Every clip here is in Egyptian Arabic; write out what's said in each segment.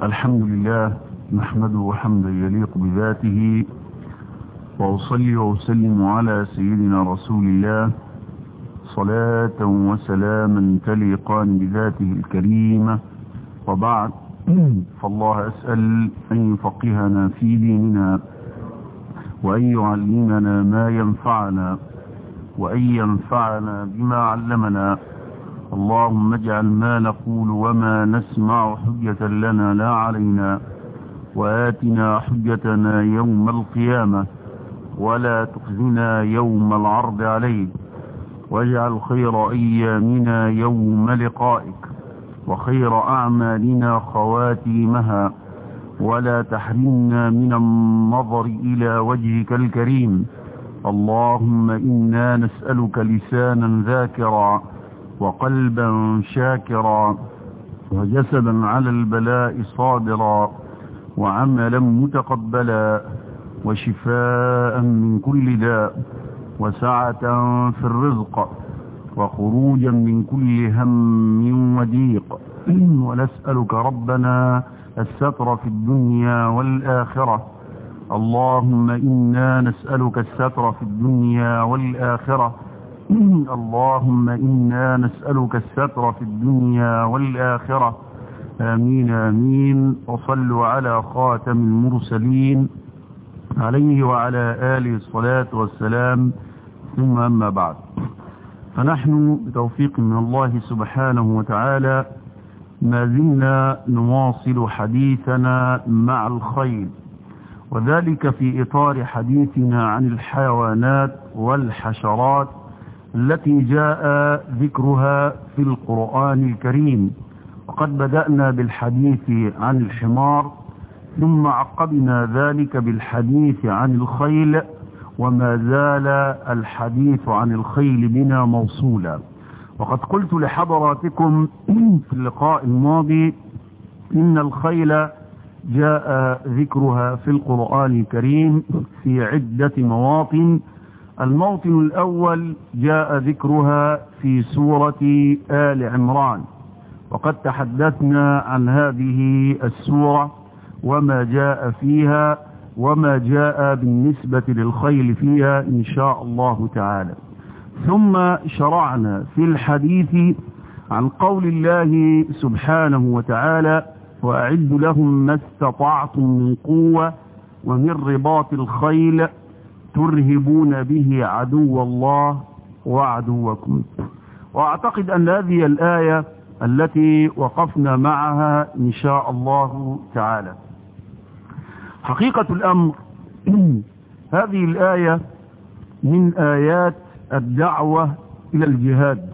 الحمد لله نحمده حمدا يليق بذاته وأصلي وأسلم على سيدنا رسول الله صلاة وسلاما تليقان بذاته الكريمة وبعد فالله أسأل أن يفقهنا في ديننا وأن يعلمنا ما ينفعنا وأن ينفعنا بما علمنا اللهم اجعل ما نقول وما نسمع حجة لنا لا علينا وآتنا حجتنا يوم القيامة ولا تخزنا يوم العرض عليك واجعل خير أيامنا يوم لقائك وخير أعمالنا خواتيمها ولا تحرمنا من النظر إلى وجهك الكريم اللهم إنا نسألك لسانا ذاكرا وقلبا شاكرا وجسدا على البلاء صابرا وعملا متقبلا وشفاء من كل داء وسعة في الرزق وخروجا من كل هم وضيق ونسألك ربنا الستر في الدنيا والآخرة اللهم إنا نسألك الستر في الدنيا والآخرة اللهم إنا نسألك الستر في الدنيا والآخرة آمين آمين وصلوا على خاتم المرسلين عليه وعلى آله الصلاة والسلام ثم أما بعد فنحن بتوفيق من الله سبحانه وتعالى ما زلنا نواصل حديثنا مع الخيل وذلك في إطار حديثنا عن الحيوانات والحشرات التي جاء ذكرها في القرآن الكريم وقد بدأنا بالحديث عن الحمار ثم عقبنا ذلك بالحديث عن الخيل وما زال الحديث عن الخيل بنا موصولا وقد قلت لحضراتكم في اللقاء الماضي إن الخيل جاء ذكرها في القرآن الكريم في عدة مواطن الموطن الأول جاء ذكرها في سورة آل عمران وقد تحدثنا عن هذه السورة وما جاء فيها وما جاء بالنسبة للخيل فيها إن شاء الله تعالى ثم شرعنا في الحديث عن قول الله سبحانه وتعالى وأعد لهم ما استطعتم من قوة ومن رباط الخيل ترهبون به عدو الله وعدوكم وأعتقد أن هذه الآية التي وقفنا معها إن شاء الله تعالى حقيقة الأمر هذه الآية من آيات الدعوة إلى الجهاد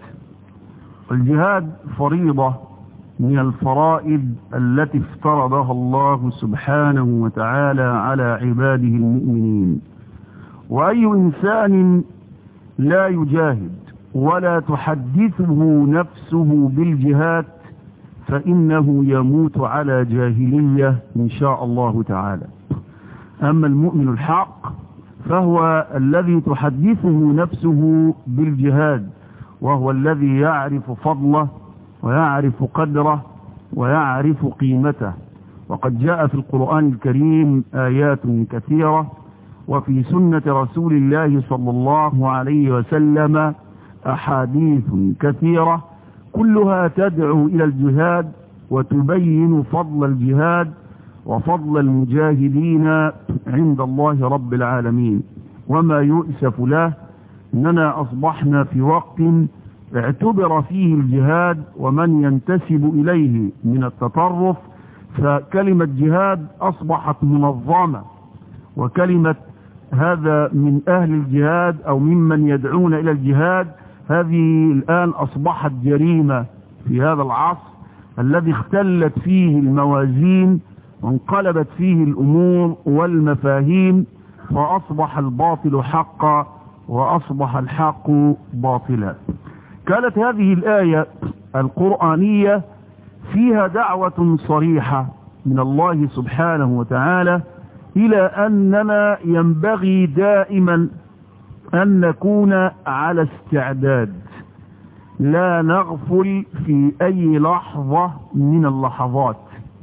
الجهاد فريضة من الفرائض التي افترضها الله سبحانه وتعالى على عباده المؤمنين وأي إنسان لا يجاهد ولا تحدثه نفسه بالجهاد فإنه يموت على جاهلية إن شاء الله تعالى أما المؤمن الحق فهو الذي تحدثه نفسه بالجهاد وهو الذي يعرف فضله ويعرف قدره ويعرف قيمته وقد جاء في القرآن الكريم آيات كثيرة وفي سنة رسول الله صلى الله عليه وسلم أحاديث كثيرة كلها تدعو إلى الجهاد وتبين فضل الجهاد وفضل المجاهدين عند الله رب العالمين وما يؤسف له أننا أصبحنا في وقت اعتبر فيه الجهاد ومن ينتسب إليه من التطرف فكلمة جهاد أصبحت منظمة وكلمة هذا من أهل الجهاد أو ممن يدعون إلى الجهاد هذه الآن أصبحت جريمة في هذا العصر الذي اختلت فيه الموازين وانقلبت فيه الأمور والمفاهيم فأصبح الباطل حقا وأصبح الحق باطلا كانت هذه الآية القرآنية فيها دعوة صريحة من الله سبحانه وتعالى إلى أننا ينبغي دائما أن نكون على استعداد لا نغفل في أي لحظة من اللحظات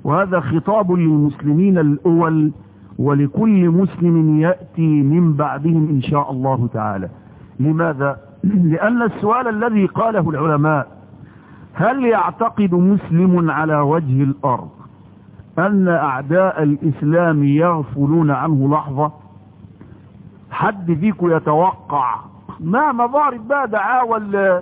وهذا خطاب للمسلمين الأول ولكل مسلم يأتي من بعدهم إن شاء الله تعالى لماذا؟ لأن السؤال الذي قاله العلماء هل يعتقد مسلم على وجه الأرض أن أعداء الإسلام يغفلون عنه لحظة حد فيكم يتوقع ما مضارب بقى دعاوى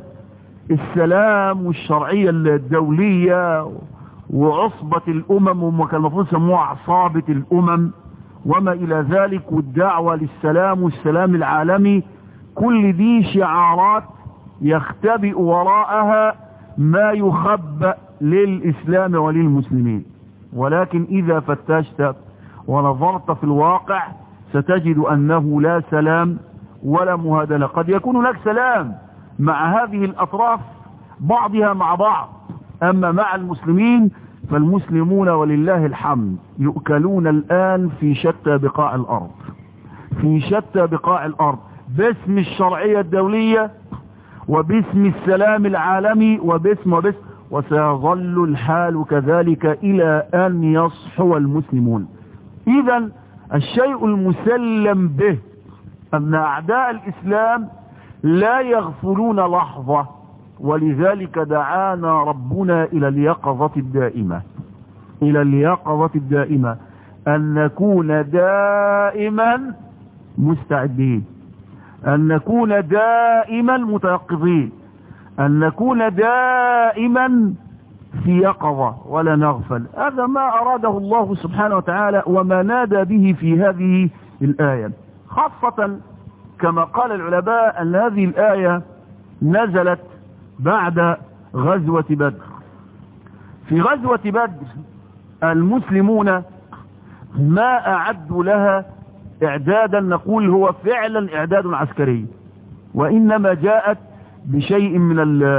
السلام والشرعية الدولية وعصبة الأمم وما كان المفروض يسموها عصابة الأمم وما إلى ذلك والدعوة للسلام والسلام العالمي كل دي شعارات يختبئ وراءها ما يخبأ للإسلام وللمسلمين ولكن إذا فتشت ونظرت في الواقع ستجد أنه لا سلام ولا مهادنة قد يكون هناك سلام مع هذه الأطراف بعضها مع بعض أما مع المسلمين فالمسلمون ولله الحمد يؤكلون الآن في شتى بقاع الأرض في شتى بقاع الأرض باسم الشرعية الدولية وباسم السلام العالمي وباسم وباسم وسيظل الحال كذلك إلى أن يصحو المسلمون إذا الشيء المسلم به أن أعداء الإسلام لا يغفلون لحظة ولذلك دعانا ربنا إلى اليقظة الدائمة إلى اليقظة الدائمة أن نكون دائما مستعدين أن نكون دائما متيقظين أن نكون دائما في يقظة ولا نغفل هذا ما أراده الله سبحانه وتعالى وما نادى به في هذه الآية خاصة كما قال العلماء أن هذه الآية نزلت بعد غزوة بدر في غزوة بدر المسلمون ما أعدوا لها إعدادا نقول هو فعلا إعداد عسكري وإنما جاءت بشيء من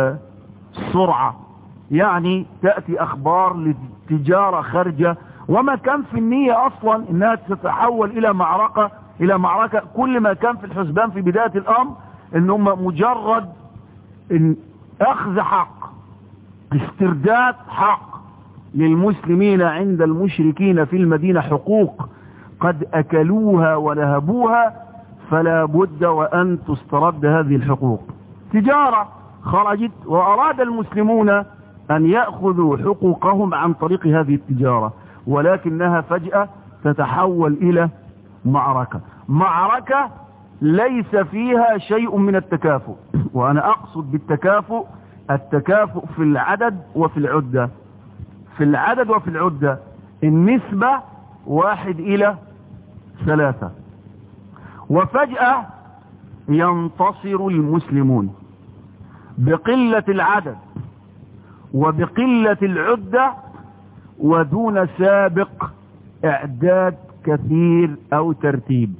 السرعة يعني تأتي أخبار لتجارة خارجة وما كان في النية أصلا إنها تتحول إلى معركة إلى معركة كل ما كان في الحسبان في بداية الأمر إنهم مجرد إن أخذ حق استرداد حق للمسلمين عند المشركين في المدينة حقوق قد أكلوها ونهبوها فلا بد وأن تسترد هذه الحقوق تجارة خرجت وأراد المسلمون أن يأخذوا حقوقهم عن طريق هذه التجارة ولكنها فجأة تتحول إلى معركة معركة ليس فيها شيء من التكافؤ وأنا أقصد بالتكافؤ التكافؤ في العدد وفي العدة في العدد وفي العدة النسبة واحد إلى ثلاثة وفجأة ينتصر المسلمون بقلة العدد وبقلة العدة ودون سابق اعداد كثير او ترتيب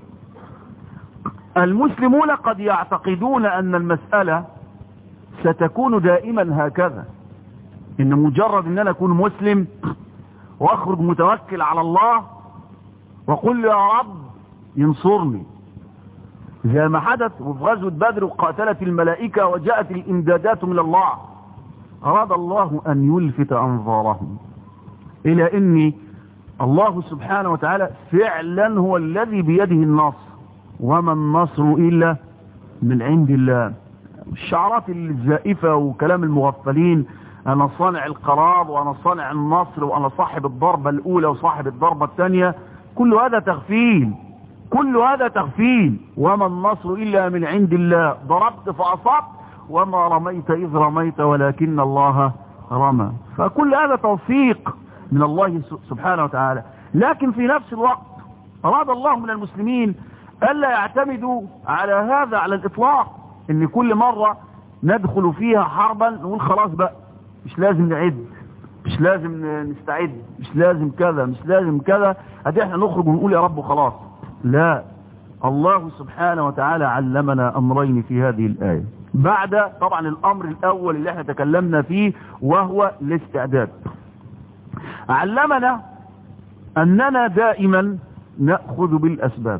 المسلمون قد يعتقدون ان المسألة ستكون دائما هكذا ان مجرد ان انا اكون مسلم واخرج متوكل على الله وقل يا رب ينصرني زي ما حدث وفي غزوة بدر وقاتلت الملائكة وجاءت الامدادات من الله أراد الله أن يلفت أنظارهم إلى أن الله سبحانه وتعالى فعلا هو الذي بيده النصر وما النصر إلا من عند الله الشعارات الزائفة وكلام المغفلين أنا صانع القرار وأنا صانع النصر وأنا صاحب الضربة الأولى وصاحب الضربة الثانية كل هذا تغفيل كل هذا تغفيل وما النصر إلا من عند الله ضربت فأصبت وما رميت إذ رميت ولكن الله رمى فكل هذا توفيق من الله سبحانه وتعالى لكن في نفس الوقت أراد الله من المسلمين ألا يعتمدوا على هذا على الإطلاق إن كل مرة ندخل فيها حربا نقول خلاص بقى مش لازم نعد مش لازم نستعد مش لازم كذا مش لازم كذا ادي احنا نخرج ونقول يا رب خلاص لا الله سبحانه وتعالى علمنا أمرين في هذه الآية بعد طبعا الأمر الأول اللي احنا تكلمنا فيه وهو الاستعداد علمنا أننا دائما نأخذ بالأسباب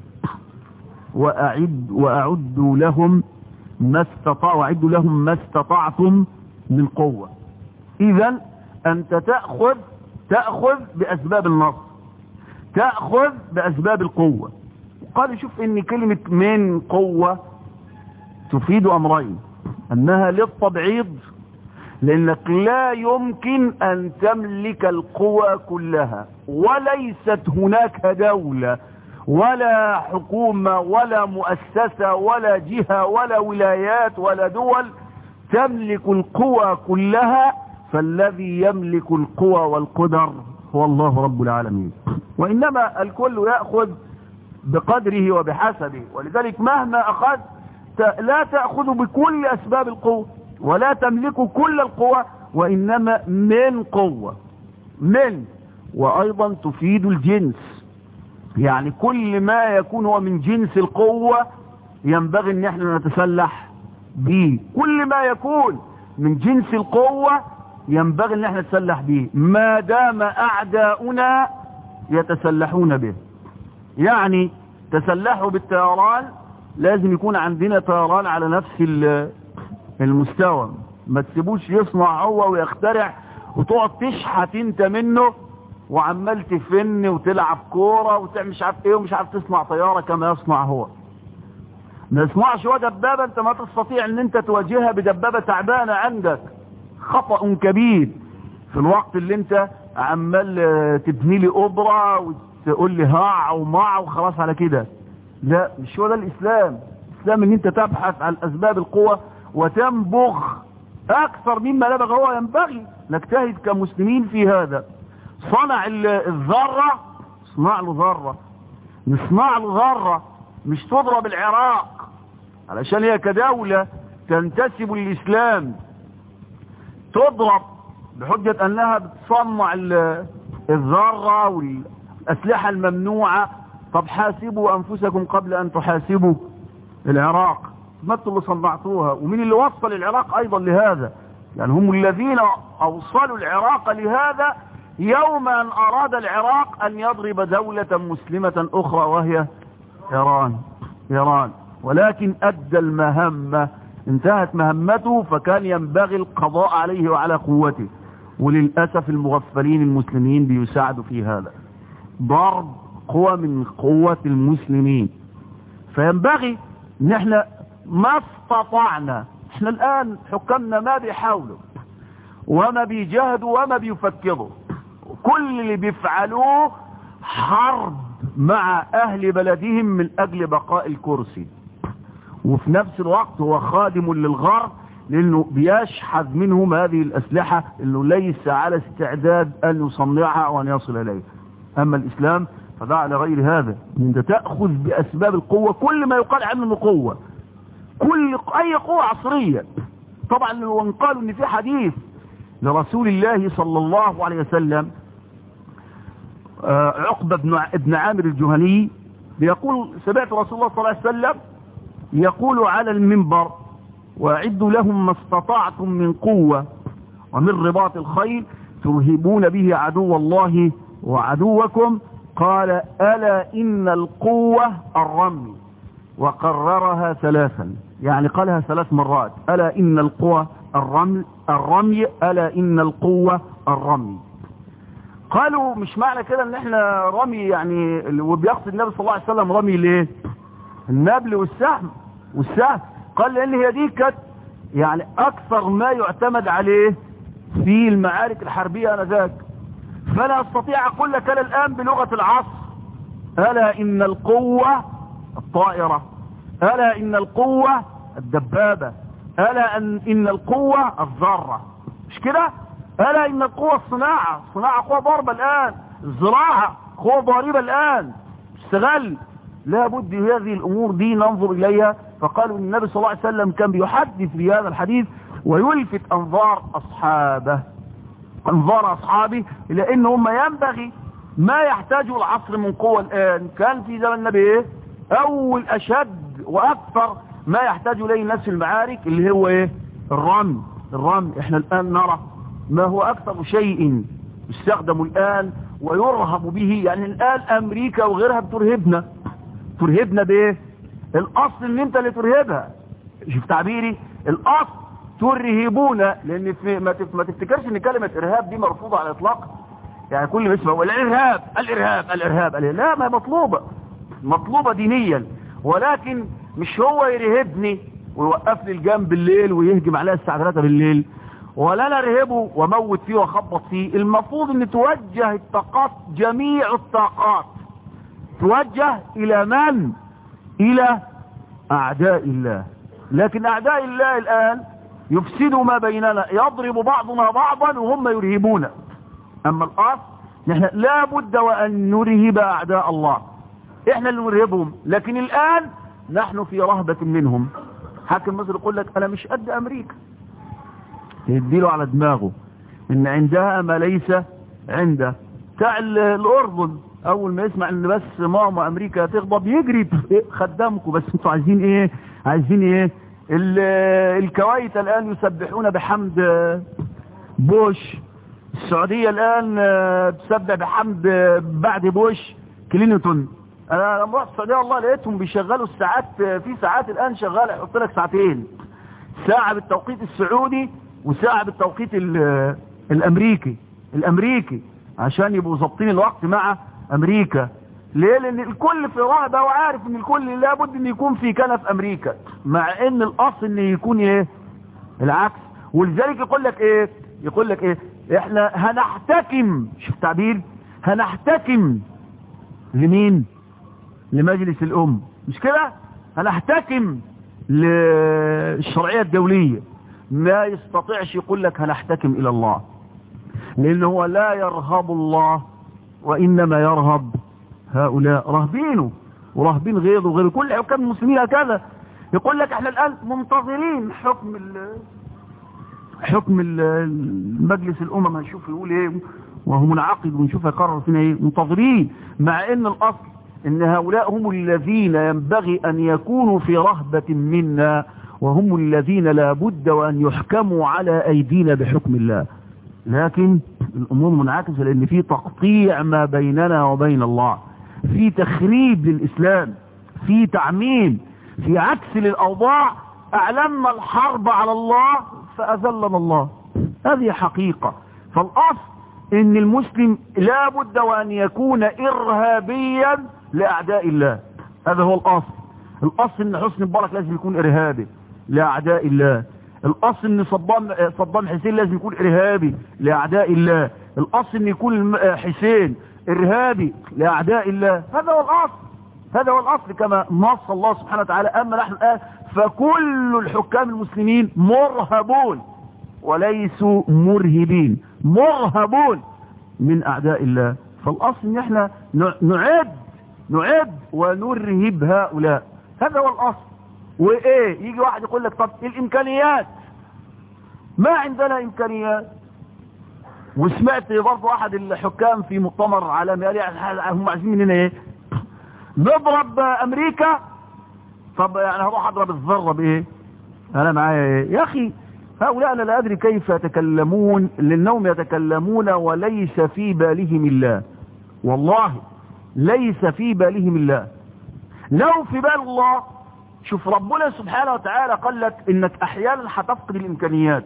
وأعد وأعد لهم ما استطاع وأعد لهم ما استطعتم من قوة إذا أنت تأخذ تأخذ بأسباب النصر تأخذ بأسباب القوة قال شوف ان كلمة من قوة تفيد امرين انها للتبعيض لانك لا يمكن ان تملك القوى كلها وليست هناك دولة ولا حكومة ولا مؤسسة ولا جهة ولا ولايات ولا دول تملك القوى كلها فالذي يملك القوى والقدر هو الله رب العالمين وإنما الكل يأخذ بقدره وبحسبه ولذلك مهما أخذ لا تأخذ بكل أسباب القوة ولا تملك كل القوة وإنما من قوة من وأيضا تفيد الجنس يعني كل ما يكون هو من جنس القوة ينبغي ان احنا نتسلح به كل ما يكون من جنس القوة ينبغي ان احنا نتسلح به ما دام اعداؤنا يتسلحون به يعني تسلحوا بالطيران لازم يكون عندنا طيران على نفس المستوى ما تسيبوش يصنع هو ويخترع وتقعد تشحت انت منه وعمال تفن وتلعب كورة وتعمل مش عارف ايه ومش عارف تصنع طيارة كما يصنع هو ما يصنعش هو دبابة انت ما تستطيع ان انت تواجهها بدبابة تعبانة عندك خطأ كبير في الوقت اللي انت عمال تبني لي اوبرا وتقول لي هاع وماع وخلاص على كده لا مش هو ده الاسلام الاسلام ان انت تبحث عن اسباب القوة وتنبغ اكثر مما نبغ هو ينبغي نجتهد كمسلمين في هذا صنع الذرة صنع له ذرة نصنع له ذرة مش تضرب العراق علشان هي كدولة تنتسب للإسلام تضرب بحجة أنها بتصنع الذرة والأسلحة الممنوعة طب حاسبوا أنفسكم قبل أن تحاسبوا العراق ما انتوا اللي صنعتوها ومين اللي وصل العراق أيضا لهذا يعني هم الذين أوصلوا العراق لهذا يوم أن أراد العراق أن يضرب دولة مسلمة أخرى وهي إيران إيران ولكن أدى المهمة انتهت مهمته فكان ينبغي القضاء عليه وعلى قوته وللأسف المغفلين المسلمين بيساعدوا في هذا ضرب قوة من قوة المسلمين فينبغي ان احنا ما استطعنا احنا الآن حكامنا ما بيحاولوا وما بيجاهدوا وما بيفكروا كل اللي بيفعلوه حرب مع اهل بلدهم من اجل بقاء الكرسي وفي نفس الوقت هو خادم للغرب لانه بيشحذ منهم هذه الاسلحة انه ليس على استعداد ان يصنعها وان يصل اليها اما الاسلام فده على غير هذا انت تأخذ باسباب القوة كل ما يقال عنه انه قوة كل اي قوة عصرية طبعا لو قالوا ان في حديث لرسول الله صلى الله عليه وسلم عقبة بن ابن عامر الجهني بيقول سمعت رسول الله صلى الله عليه وسلم يقول على المنبر واعدوا لهم ما استطعتم من قوة ومن رباط الخيل ترهبون به عدو الله وعدوكم قال ألا إن القوة الرمي وقررها ثلاثا يعني قالها ثلاث مرات ألا إن القوة الرمي, الرمي ألا إن القوة الرمي قالوا مش معنى كده ان احنا رمي يعني وبيقصد النبي صلى الله عليه وسلم رمي ليه النبل والسهم والسهم قال لان هي دي كانت يعني اكثر ما يعتمد عليه في المعارك الحربية انذاك فلا استطيع اقول لك انا الان بلغة العصر الا ان القوة الطائرة الا ان القوة الدبابة الا ان, إن القوة الذرة مش كده ألا إن القوة الصناعة الصناعة قوة ضربة الآن الزراعة قوة ضاربة الآن اشتغل لابد هذه الأمور دي ننظر إليها فقالوا إن النبي صلى الله عليه وسلم كان بيحدث في هذا الحديث ويلفت أنظار أصحابه أنظار أصحابه إلى إن هم ينبغي ما يحتاجه العصر من قوة الآن كان في زمن النبي إيه أول أشد وأكثر ما يحتاج إليه الناس في المعارك اللي هو إيه الرمي الرمي إحنا الآن نرى ما هو أكثر شيء يستخدم الآن ويرهب به يعني الآن أمريكا وغيرها بترهبنا ترهبنا بإيه الأصل ان انت اللي ترهبها شوف تعبيري الأصل ترهبونا لأن في ما تفتكرش ان كلمة إرهاب دي مرفوضة على الإطلاق يعني كل ما يسمع الارهاب الارهاب الارهاب الارهاب لا ما مطلوبة مطلوبة دينيا ولكن مش هو يرهبني ويوقف لي الجنب بالليل ويهجم عليها الساعة 3 بالليل ولا انا ارهبه واموت فيه واخبط فيه المفروض ان توجه الطاقات جميع الطاقات توجه الى من الى اعداء الله لكن اعداء الله الان يفسدوا ما بيننا يضرب بعضنا بعضا وهم يرهبون اما الاصل نحن لا بد وان نرهب اعداء الله احنا اللي نرهبهم لكن الان نحن في رهبة منهم حاكم مصر يقول لك انا مش قد امريكا يديله على دماغه ان عندها ما ليس عنده بتاع الاردن اول ما يسمع ان بس ماما امريكا تغضب يجري خدامكم بس انتوا عايزين ايه عايزين ايه الكويت الان يسبحون بحمد بوش السعودية الان تسبح بحمد بعد بوش كلينتون انا لما رحت السعودية والله لقيتهم بيشغلوا الساعات في ساعات الان شغالة يحط لك ساعتين ساعة بالتوقيت السعودي وساعة بالتوقيت الامريكي الامريكي عشان يبقوا ظابطين الوقت مع امريكا ليه لان الكل في رهبة وعارف ان الكل لابد ان يكون في كنف امريكا مع ان الاصل ان يكون ايه العكس ولذلك يقول لك ايه يقول لك ايه احنا هنحتكم شوف تعبير هنحتكم لمين لمجلس الام مش كده هنحتكم للشرعية الدولية ما يستطيعش يقول لك هنحتكم الى الله لان هو لا يرهب الله وانما يرهب هؤلاء رهبينه ورهبين غيره وغير كل حكام المسلمين هكذا يقول لك احنا الان منتظرين حكم ال حكم المجلس الامم هنشوف يقول ايه وهو منعقد ونشوف يقرر فينا ايه منتظرين مع ان الاصل ان هؤلاء هم الذين ينبغي ان يكونوا في رهبة منا وهم الذين لا بد وان يحكموا على ايدينا بحكم الله لكن الامور منعكسة لان في تقطيع ما بيننا وبين الله في تخريب للاسلام في تعميم في عكس للاوضاع اعلنا الحرب على الله فاذلنا الله هذه حقيقة فالاصل ان المسلم لا بد وان يكون ارهابيا لاعداء الله هذا هو الاصل الاصل ان حسني مبارك لازم يكون ارهابي لاعداء الله الاصل ان صدام صدام حسين لازم يكون ارهابي لاعداء الله الاصل ان يكون حسين ارهابي لاعداء الله هذا هو الاصل هذا هو الاصل كما نص الله سبحانه وتعالى اما نحن الان فكل الحكام المسلمين مرهبون وليسوا مرهبين مرهبون من اعداء الله فالاصل ان احنا نعد نعد ونرهب هؤلاء هذا هو الاصل وايه يجي واحد يقول لك طب الامكانيات ما عندنا امكانيات وسمعت برضه واحد الحكام في مؤتمر عالمي قال يعني هم عايزين مننا ايه نضرب امريكا طب يعني هروح اضرب الذره بايه انا معايا ايه يا اخي هؤلاء انا لا ادري كيف يتكلمون لانهم يتكلمون وليس في بالهم الله والله ليس في بالهم الله لو في بال الله شوف ربنا سبحانه وتعالى قال لك انك احيانا هتفقد الامكانيات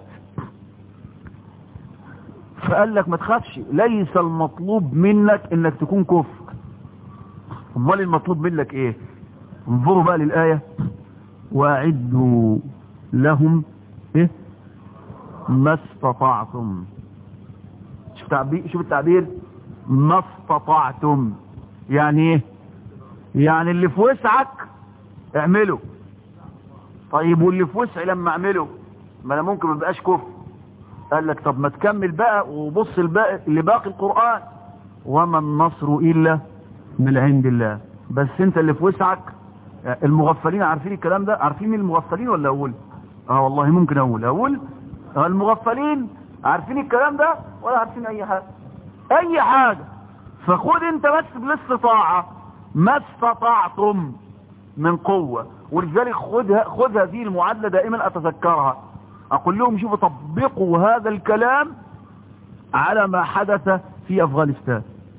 فقال لك ما تخافش ليس المطلوب منك انك تكون كفر امال المطلوب منك ايه انظروا بقى للآية واعدوا لهم ايه ما استطعتم شوف تعبير شوف التعبير ما استطعتم يعني ايه يعني اللي في وسعك اعمله طيب واللي في وسعي لما اعمله ما انا ممكن ما بقاش كفر قال لك طب ما تكمل بقى وبص الباقي لباقي القرآن وما النصر الا من عند الله بس انت اللي في وسعك المغفلين عارفين الكلام ده عارفين مين المغفلين ولا اقول اه والله ممكن اقول اقول المغفلين عارفين الكلام ده ولا عارفين اي حاجة اي حاجة فخد انت بس بالاستطاعة ما استطعتم من قوة ولذلك خذها خذ هذه المعادلة دائما اتذكرها اقول لهم شوفوا طبقوا هذا الكلام على ما حدث في افغانستان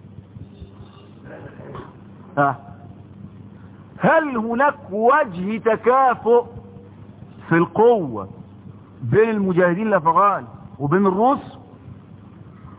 آه. هل هناك وجه تكافؤ في القوة بين المجاهدين الافغان وبين الروس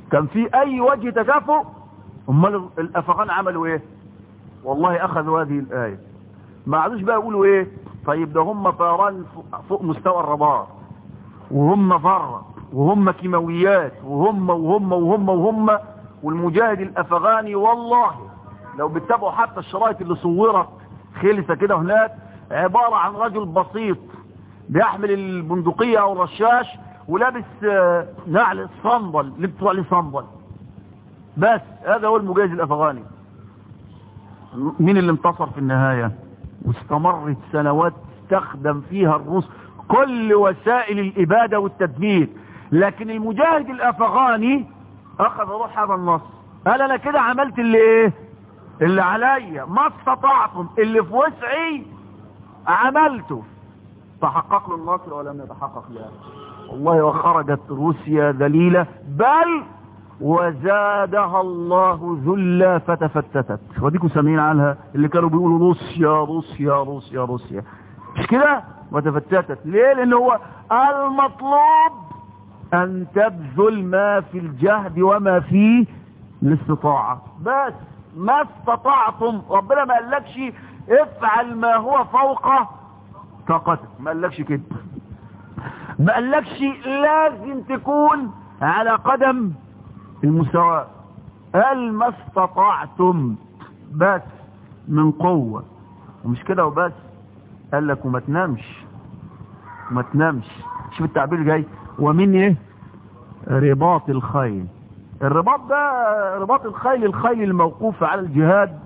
كان في اي وجه تكافؤ امال الافغان عملوا ايه والله اخذوا هذه الايه ما عادوش بقى يقولوا ايه طيب ده هم طيران فوق مستوى الرادار وهم ذره وهم كيماويات وهم وهم وهم وهم والمجاهد الافغاني والله لو بتتابعوا حتى الشرايط اللي صورت خلسه كده هناك عباره عن رجل بسيط بيحمل البندقيه او الرشاش ولابس نعل الصندل اللي بتطلع عليه صندل بس هذا هو المجاهد الافغاني مين اللي انتصر في النهايه واستمرت سنوات استخدم فيها الروس كل وسائل الاباده والتدمير لكن المجاهد الافغاني اخذ روح هذا النصر قال انا كده عملت اللي ايه اللي عليا ما استطعتم اللي في وسعي عملته تحقق له النصر ولم يتحقق له والله وخرجت روسيا ذليلة بل وزادها الله ذلا فتفتتت وديكم سامعين عنها اللي كانوا بيقولوا روسيا روسيا روسيا روسيا مش كده وتفتتت ليه لان هو المطلوب ان تبذل ما في الجهد وما فيه الاستطاعة بس ما استطعتم ربنا ما قالكش افعل ما هو فوق طاقتك ما قالكش كده ما قالكش لازم تكون على قدم المساواة قال ما استطعتم بس من قوة ومش كده وبس قال لك وما تنامش وما تنامش شوف التعبير جاي ومن ايه رباط الخيل الرباط ده رباط الخيل الخيل الموقوف على الجهاد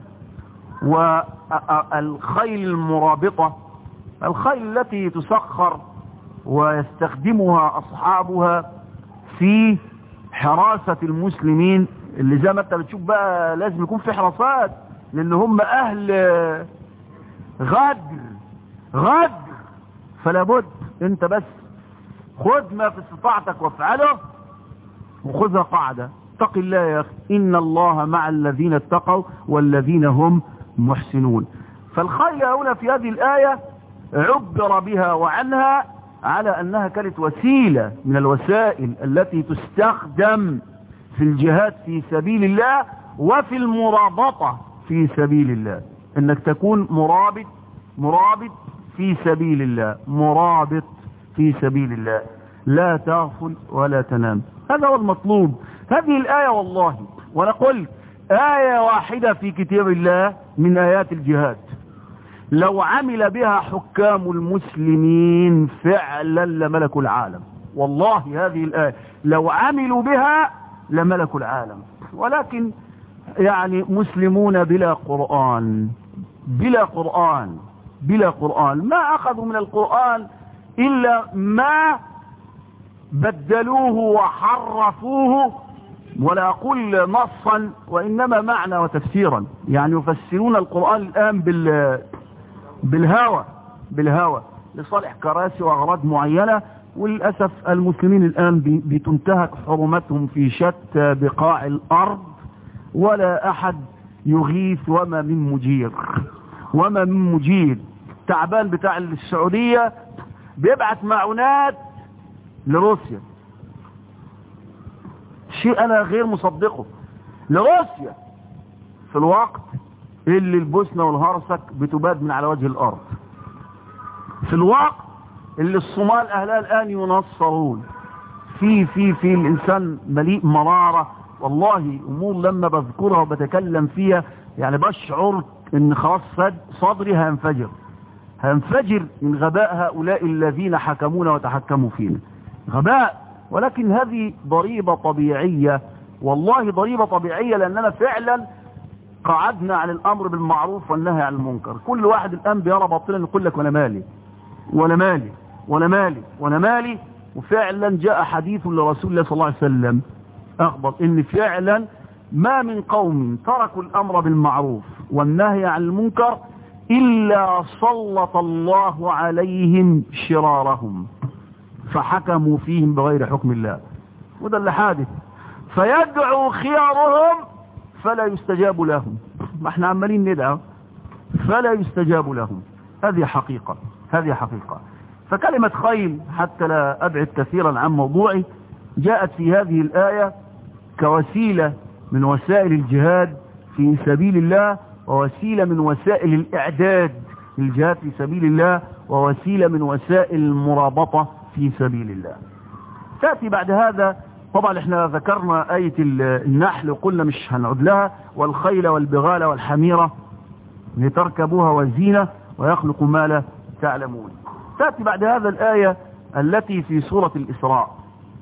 والخيل المرابطة الخيل التي تسخر ويستخدمها أصحابها في حراسة المسلمين اللي زي ما انت بتشوف بقى لازم يكون في حراسات لان هم اهل غدر غدر فلا بد انت بس خذ ما في استطاعتك وافعله وخذها قاعدة اتق الله يا اخي ان الله مع الذين اتقوا والذين هم محسنون فالخيل هنا في هذه الآية عبر بها وعنها على أنها كانت وسيلة من الوسائل التي تستخدم في الجهاد في سبيل الله وفي المرابطة في سبيل الله انك تكون مرابط مرابط في سبيل الله مرابط في سبيل الله لا تغفل ولا تنام هذا هو المطلوب هذه الآية والله وانا قلت آية واحدة في كتاب الله من آيات الجهاد لو عمل بها حكام المسلمين فعلا لملكوا العالم والله هذه الآية لو عملوا بها لملكوا العالم ولكن يعني مسلمون بلا قرآن بلا قرآن بلا قرآن ما أخذوا من القرآن إلا ما بدلوه وحرفوه ولا أقول نصا وإنما معنى وتفسيرا يعني يفسرون القرآن الآن بال بالهوى بالهوى لصالح كراسي وأغراض معينة وللأسف المسلمين الآن بتنتهك حرمتهم في شتى بقاع الأرض ولا أحد يغيث وما من مجير وما من مجير تعبان بتاع السعودية بيبعت معونات لروسيا شيء أنا غير مصدقه لروسيا في الوقت اللي البوسنة والهرسك بتباد من على وجه الأرض في الوقت اللي الصومال أهلها الآن ينصرون في في في الإنسان مليء مرارة والله أمور لما بذكرها وبتكلم فيها يعني بشعر ان خلاص صدري هينفجر هينفجر من غباء هؤلاء الذين حكمونا وتحكموا فينا غباء ولكن هذه ضريبة طبيعية والله ضريبة طبيعية لأننا فعلا قعدنا عن الأمر بالمعروف والنهي عن المنكر كل واحد الآن بيرى باطلا يقول لك وانا مالي وانا مالي وانا مالي وانا مالي وفعلا جاء حديث لرسول الله صلى الله عليه وسلم أخبر إن فعلا ما من قوم تركوا الأمر بالمعروف والنهي عن المنكر إلا سلط الله عليهم شرارهم فحكموا فيهم بغير حكم الله وده اللي حادث فيدعو خيارهم فلا يستجاب لهم ما احنا عمالين ندعو فلا يستجاب لهم هذه حقيقة هذه حقيقة فكلمة خيل حتى لا أبعد كثيرا عن موضوعي جاءت في هذه الآية كوسيلة من وسائل الجهاد في سبيل الله ووسيلة من وسائل الإعداد للجهاد في سبيل الله ووسيلة من وسائل المرابطة في سبيل الله تأتي بعد هذا طبعا احنا ذكرنا آية النحل وقلنا مش هنعود لها والخيل والبغال والحميرة لتركبوها وزينة ويخلق ما لا تعلمون تأتي بعد هذا الآية التي في سورة الإسراء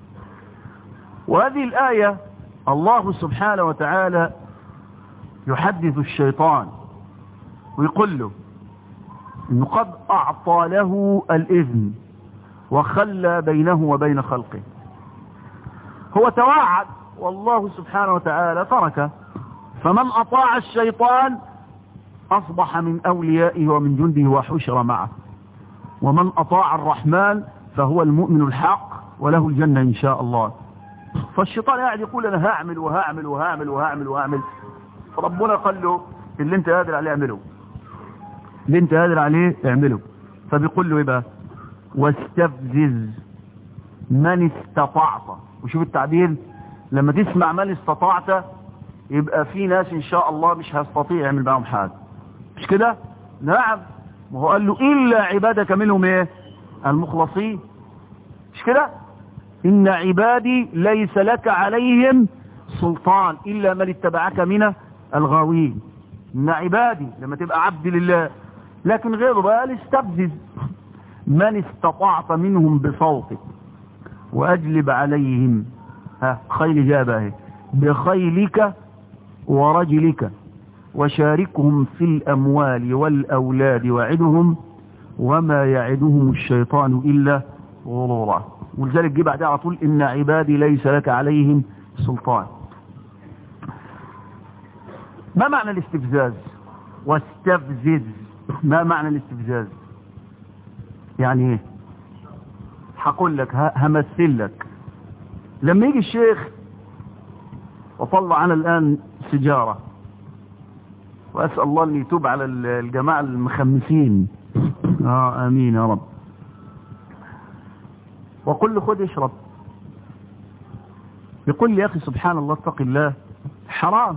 وهذه الآية الله سبحانه وتعالى يحدث الشيطان ويقول له انه قد اعطى له الاذن وخلى بينه وبين خلقه هو توعد والله سبحانه وتعالى تركه فمن اطاع الشيطان اصبح من اوليائه ومن جنده وحشر معه ومن اطاع الرحمن فهو المؤمن الحق وله الجنة ان شاء الله فالشيطان قاعد يقول انا هعمل وهعمل وهعمل وهعمل وهعمل فربنا قال له اللي انت قادر عليه اعمله اللي انت قادر عليه اعمله فبيقول له ايه بقى واستفزز من استطعت وشوف التعبير لما تسمع من استطعت يبقى في ناس ان شاء الله مش هيستطيع يعمل معهم حاجه مش كده نعم ما هو قال له الا عبادك منهم ايه المخلصين مش كده ان عبادي ليس لك عليهم سلطان الا من اتبعك من الغاوين ان عبادي لما تبقى عبد لله لكن غيره بقى استفزز من استطعت منهم بصوتك واجلب عليهم ها خيل جابه بخيلك ورجلك وشاركهم في الاموال والاولاد وعدهم وما يعدهم الشيطان الا غرورا ولذلك جه بعدها على طول ان عبادي ليس لك عليهم سلطان ما معنى الاستفزاز واستفزز ما معنى الاستفزاز يعني ايه هقول لك همثل لك لما يجي الشيخ وطلع انا الان سجارة واسأل الله ان يتوب على الجماعة المخمسين اه امين يا رب وقل له خد اشرب يقول لي يا اخي سبحان الله اتق الله حرام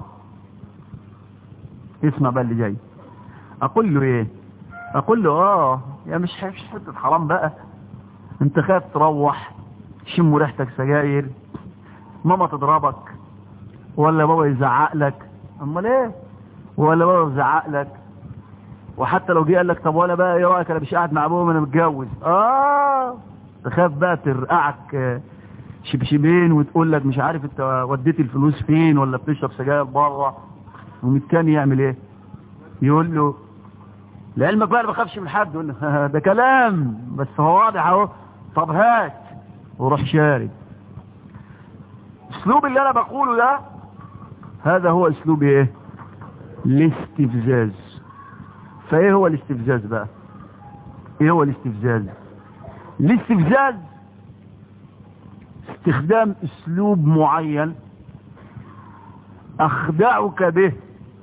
اسمع بقى اللي جاي اقول له ايه اقول له اه يا مش مش حته حرام بقى انت خايف تروح شم ريحتك سجاير ماما تضربك ولا بابا يزعق لك امال ايه ولا بابا يزعق لك وحتى لو جه قال لك طب وانا بقى ايه رايك انا مش قاعد مع ابويا انا متجوز اه تخاف بقى ترقعك شبشبين وتقول لك مش عارف انت وديت الفلوس فين ولا بتشرب سجاير بره والتاني يعمل ايه يقول له لعلمك بقى انا ما بخافش من حد يقول له ده كلام بس هو واضح اهو طب هات وروح شارب اسلوب اللي انا بقوله ده هذا هو اسلوب ايه الاستفزاز فايه هو الاستفزاز بقى ايه هو الاستفزاز الاستفزاز استخدام اسلوب معين اخدعك به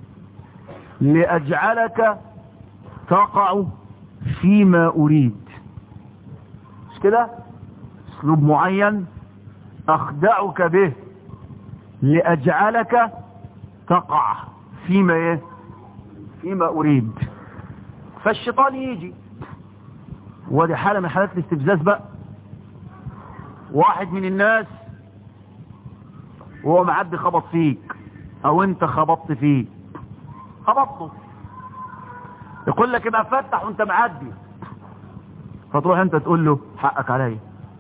لاجعلك تقع فيما اريد مش كده اسلوب معين اخدعك به لاجعلك تقع فيما ايه فيما اريد فالشيطان يجي ودي حالة من حالات الاستفزاز بقى واحد من الناس وهو معدي خبط فيك او انت خبطت فيه خبطته يقول لك ابقى فتح وانت معدي فتروح انت تقول له حقك عليا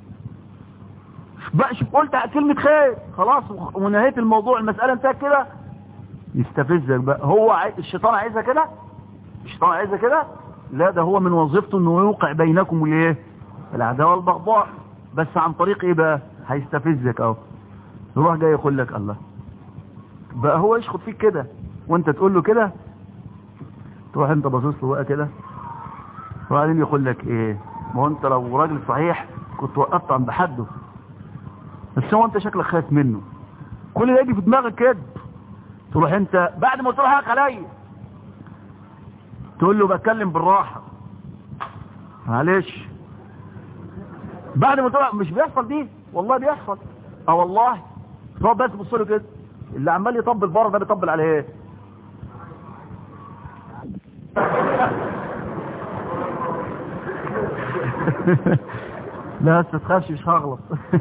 بقى شوف قلت كلمة خير خلاص ونهيت الموضوع المسألة انتهت كده يستفزك بقى هو عاي... الشيطان عايزها كده الشيطان عايزها كده لا ده هو من وظيفته انه يوقع بينكم الايه العداوه والبغضاء بس عن طريق ايه بقى هيستفزك اهو يروح جاي يقول لك الله بقى هو يشخط فيك كده وانت تقول له كده تروح انت باصص له بقى كده وبعدين يقول لك ايه ما هو انت لو راجل صحيح كنت وقفت عند حده بس هو انت شكلك خايف منه كل ده يجي في دماغك كده تروح انت بعد ما تروح حقك عليا تقول له بتكلم بالراحة معلش بعد ما تروح مش بيحصل دي والله بيحصل اه والله تقعد بس تبص له كده اللي عمال يطبل بره ده بيطبل على ايه لا بس تخافش مش هغلط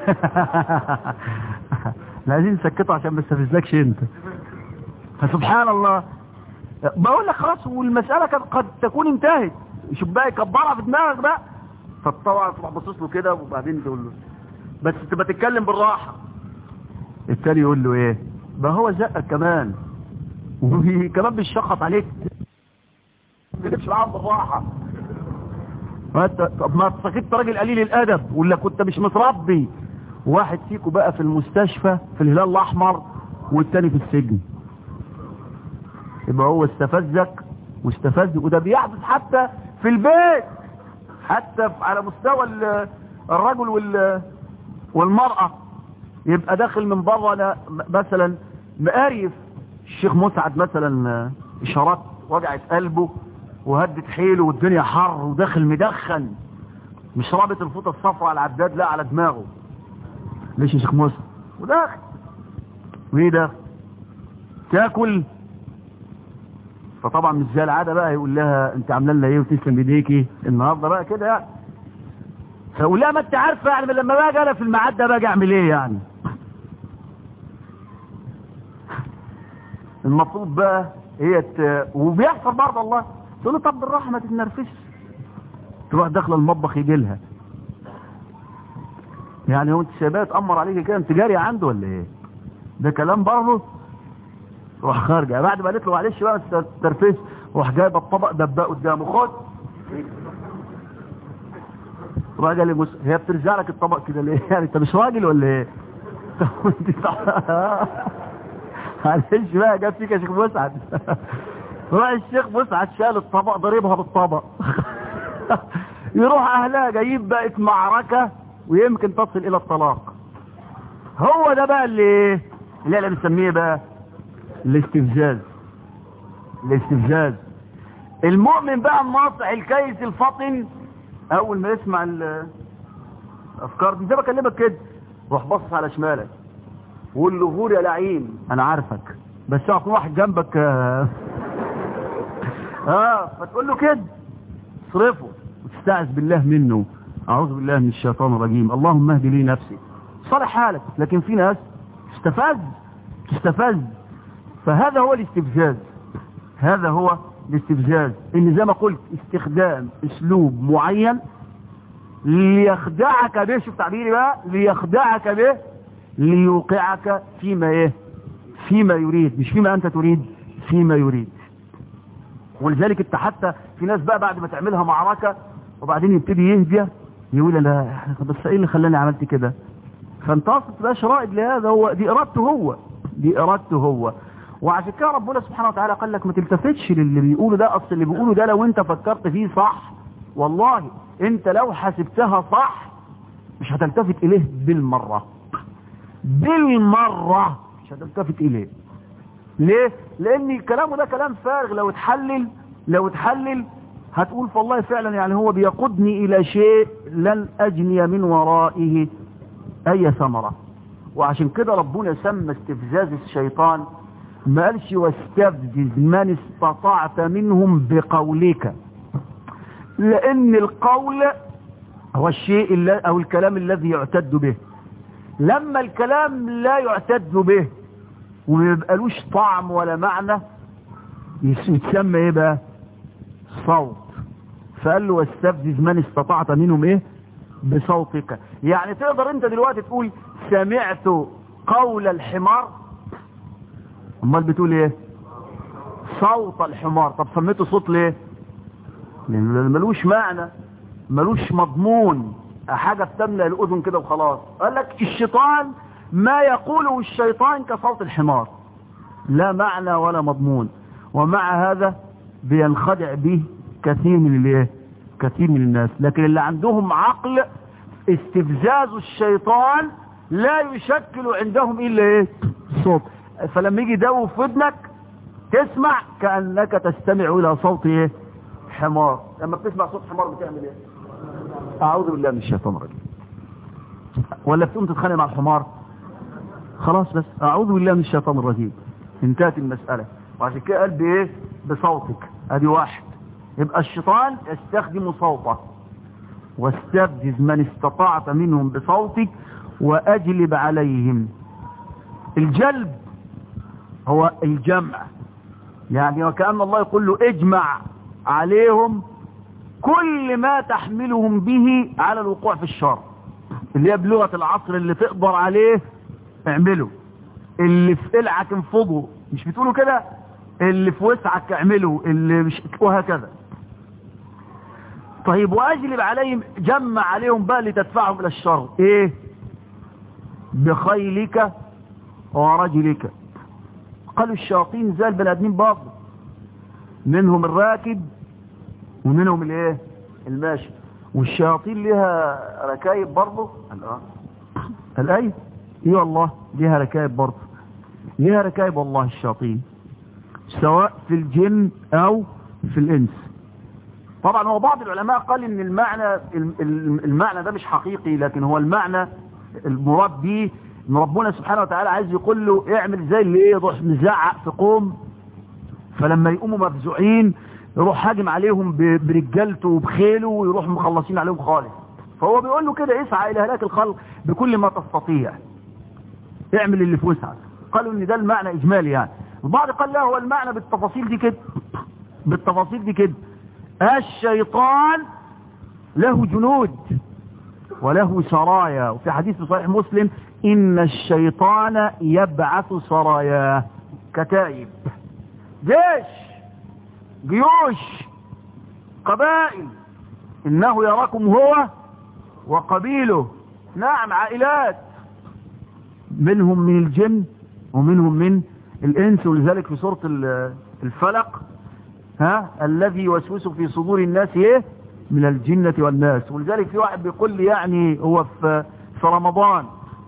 احنا عايزين نسكته عشان ما استفزلكش انت فسبحان الله بقول لك خلاص والمسألة كانت قد تكون انتهت شوف بقى يكبرها في دماغك بقى فطبعا تروح باصص له كده وبعدين تقول له بس تبقى تتكلم بالراحة التاني يقول له ايه ما هو زقك كمان وكمان بيشخط عليك ما تجيبش معاهم بالراحة ما انت طب ما صحيت راجل قليل الادب ولا كنت مش متربي واحد فيكم بقى في المستشفى في الهلال الاحمر والتاني في السجن يبقى هو استفزك واستفز وده بيحدث حتى في البيت حتى على مستوى ال- الرجل وال والمرأة يبقى داخل من بره انا مثلا مقارف الشيخ مسعد مثلا اشارات وجعت قلبه وهدت حيله والدنيا حر وداخل مدخن مش رابط الفوطه الصفراء على العداد لا على دماغه ليش يا شيخ موسى وداخل وايه ده تاكل فطبعا مش زي العاده بقى يقول لها انت عامله لنا ايه وتسلم ايديكي النهارده بقى كده يعني فيقول لها ما انت عارفه يعني لما باجي انا في الميعاد ده باجي اعمل ايه يعني المفروض بقى هي ت... وبيحصل برضه الله تقول له طب بالراحه ما تتنرفزش تروح داخله المطبخ يجي لها يعني هو انت سايباه تامر عليك كده انت جاري عنده ولا ايه ده كلام برضه روح خارجه بعد ما قالت له معلش بقى ما تتنرفزش روح جايب الطبق دباه قدامه خد راح قال لي مس... هي بترجع لك الطبق كده ليه يعني انت مش راجل ولا ايه طب انت معلش بقى جاب فيك يا شيخ مسعد راح الشيخ مسعد شال الطبق ضربها بالطبق يروح اهلها جايب بقت معركة ويمكن تصل الى الطلاق هو ده بقى اللي ايه اللي احنا بنسميه بقى الاستفزاز الاستفزاز المؤمن بقى الناصح الكيس الفطن اول ما يسمع الافكار دي زي ما بكلمك كده روح بص على شمالك وقول له غور يا لعين انا عارفك بس يكون واحد جنبك اه آه، فتقول له كده صرفه وتستعذ بالله منه اعوذ بالله من الشيطان الرجيم اللهم اهدي لي نفسي صالح حالك لكن في ناس تستفز تستفز فهذا هو الاستفزاز هذا هو الاستفزاز ان زي ما قلت استخدام اسلوب معين ليخدعك به شوف تعبيري بقى ليخدعك به ليوقعك فيما ايه فيما يريد مش فيما انت تريد فيما يريد ولذلك انت حتى في ناس بقى بعد ما تعملها معركة وبعدين يبتدي يهدى يقول لا بس ايه اللي خلاني عملت كده فانت اصلا تبقاش رائد لهذا هو دي ارادته هو دي ارادته هو وعشان كده ربنا سبحانه وتعالى قال لك ما تلتفتش للي بيقوله ده اصل اللي بيقوله ده لو انت فكرت فيه صح والله انت لو حسبتها صح مش هتلتفت اليه بالمرة بالمرة مش هتلتفت اليه ليه لان كلامه ده كلام فارغ لو اتحلل لو اتحلل هتقول فالله فعلا يعني هو بيقودني الى شيء لن اجني من ورائه اي ثمرة وعشان كده ربنا سمى استفزاز الشيطان ما قالش واستفزز من استطعت منهم بقولك لان القول هو الشيء الل- او الكلام الذي يعتد به لما الكلام لا يعتد به وما يبقالوش طعم ولا معنى يس- يتسمى ايه بقى صوت فقال له واستفزز من استطعت منهم ايه بصوتك يعني تقدر انت دلوقتي تقول سمعت قول الحمار امال بتقول ايه صوت الحمار طب سميته صوت ليه لان ملوش معنى ملوش مضمون حاجة بتملأ الأذن كده وخلاص قال لك الشيطان ما يقوله الشيطان كصوت الحمار لا معنى ولا مضمون ومع هذا بينخدع به كثير من الايه كثير من الناس لكن اللي عندهم عقل استفزاز الشيطان لا يشكل عندهم الا ايه صوت فلما يجي دو في ودنك تسمع كأنك تستمع الى صوت ايه حمار لما بتسمع صوت حمار بتعمل ايه اعوذ بالله من الشيطان الرجيم ولا بتقوم تتخانق مع الحمار خلاص بس اعوذ بالله من الشيطان الرجيم انتهت المسألة وعشان كده قال بايه بصوتك ادي واحد يبقى الشيطان يستخدم صوته واستفزز من استطعت منهم بصوتك واجلب عليهم الجلب هو الجمع يعني وكأن الله يقول له اجمع عليهم كل ما تحملهم به على الوقوع في الشر اللي هي بلغة العصر اللي تقدر عليه اعمله اللي في قلعك انفضه مش بتقولوا كده اللي في وسعك اعمله اللي مش وهكذا طيب واجلب عليهم جمع عليهم بقى لتدفعهم الى الشر ايه بخيلك ورجلك قالوا الشياطين زي البني ادمين برضه منهم الراكب ومنهم الايه الماشي والشياطين لها ركايب برضه قال اه قال اي ايه والله ليها ركايب برضه ليها ركايب والله الشياطين سواء في الجن او في الانس طبعا هو بعض العلماء قال ان المعنى المعنى ده مش حقيقي لكن هو المعنى المراد به ان ربنا سبحانه وتعالى عايز يقول له اعمل زي اللي ايه يروح مزعق في قوم فلما يقوموا مفزوعين يروح هاجم عليهم برجالته وبخيله ويروح مخلصين عليهم خالص فهو بيقول له كده اسعى الى هلاك الخلق بكل ما تستطيع اعمل اللي في وسعك قالوا ان ده المعنى اجمالي يعني البعض قال لا هو المعنى بالتفاصيل دي كده بالتفاصيل دي كده الشيطان له جنود وله سرايا وفي حديث في صحيح مسلم ان الشيطان يبعث سراياه كتائب جيش جيوش قبائل انه يراكم هو وقبيله نعم عائلات منهم من الجن ومنهم من الانس ولذلك في سورة الفلق ها الذي يوسوس في صدور الناس ايه من الجنة والناس ولذلك في واحد بيقول لي يعني هو في, في رمضان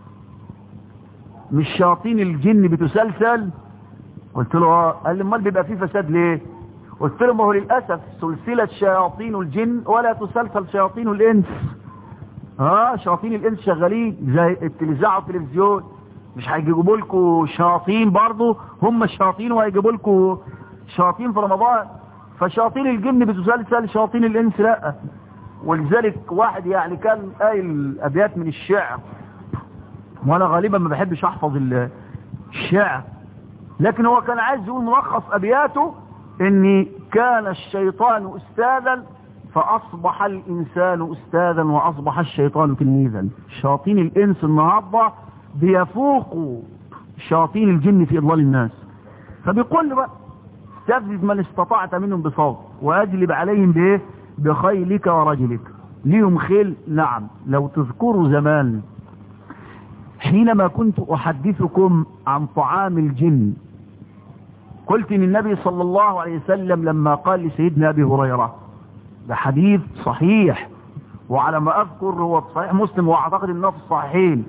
مش شياطين الجن بتسلسل قلت له اه قال لي امال بيبقى فيه فساد ليه قلت له ما هو للاسف سلسله شياطين الجن ولا تسلسل شياطين الانس اه شياطين الانس شغالين زي الاذاعه والتلفزيون مش هيجيبوا لكم شياطين برضه هم الشياطين وهيجيبوا لكم شياطين في رمضان فشياطين الجن بتسلسل شياطين الانس لا ولذلك واحد يعني كان قايل ابيات من الشعر وانا غالبا ما بحبش احفظ الشعر لكن هو كان عايز يقول ملخص ابياته ان كان الشيطان استاذا فاصبح الانسان استاذا واصبح الشيطان تلميذا شياطين الانس النهارده بيفوقوا شياطين الجن في اضلال الناس فبيقول له بقى استفزز من استطعت منهم بصوت واجلب عليهم بايه بخيلك ورجلك ليهم خيل نعم لو تذكروا زمان حينما كنت احدثكم عن طعام الجن قلت ان النبي صلى الله عليه وسلم لما قال لسيدنا ابي هريرة ده حديث صحيح وعلى ما اذكر هو في صحيح مسلم واعتقد انه في الصحيحين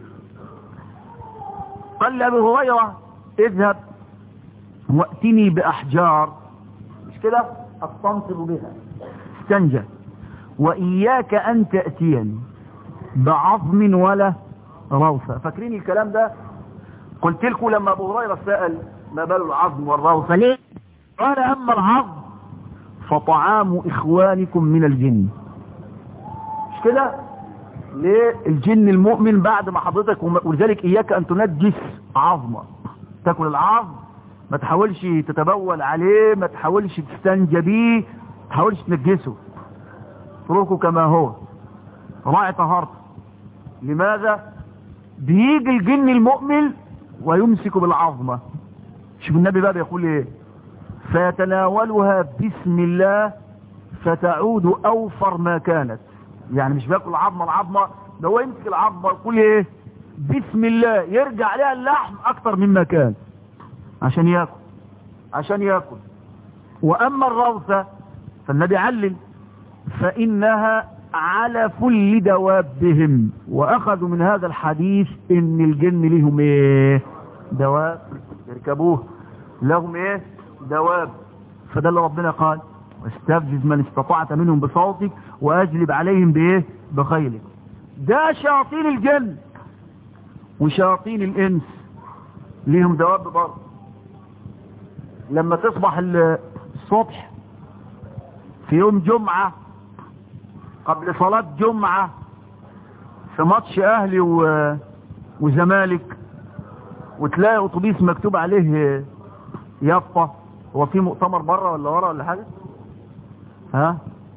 قال لابي هريرة اذهب واتني باحجار مش كده استنصب بها استنجى واياك ان تأتيني بعظم ولا روثة فاكرين الكلام ده قلت لكم لما ابو هريرة سأل ما بال العظم والروثة ليه قال اما العظم فطعام اخوانكم من الجن مش كده ليه الجن المؤمن بعد ما حضرتك ولذلك اياك ان تنجس عظمه تاكل العظم ما تحاولش تتبول عليه ما تحاولش تستنجى بيه ما تحاولش تنجسه اتركه كما هو راعي طهارته لماذا بيجي الجن المؤمن ويمسك بالعظمة شوف النبي بقى بيقول ايه فيتناولها بسم الله فتعود اوفر ما كانت يعني مش بياكل عظمة العظمة ده هو يمسك العظمة يقول ايه بسم الله يرجع عليها اللحم اكتر مما كان عشان ياكل عشان ياكل واما الروثة فالنبي علل فانها علف لدوابهم واخذوا من هذا الحديث ان الجن لهم ايه دواب يركبوه لهم ايه دواب فده اللي ربنا قال واستفزز من استطعت منهم بصوتك واجلب عليهم بايه بخيلك ده شياطين الجن وشياطين الانس ليهم دواب برضه لما تصبح ال- الصبح في يوم جمعة قبل صلاة جمعة في ماتش اهلي و... وزمالك وتلاقي اتوبيس مكتوب عليه يافطة هو في مؤتمر بره ولا ورا ولا حاجة ها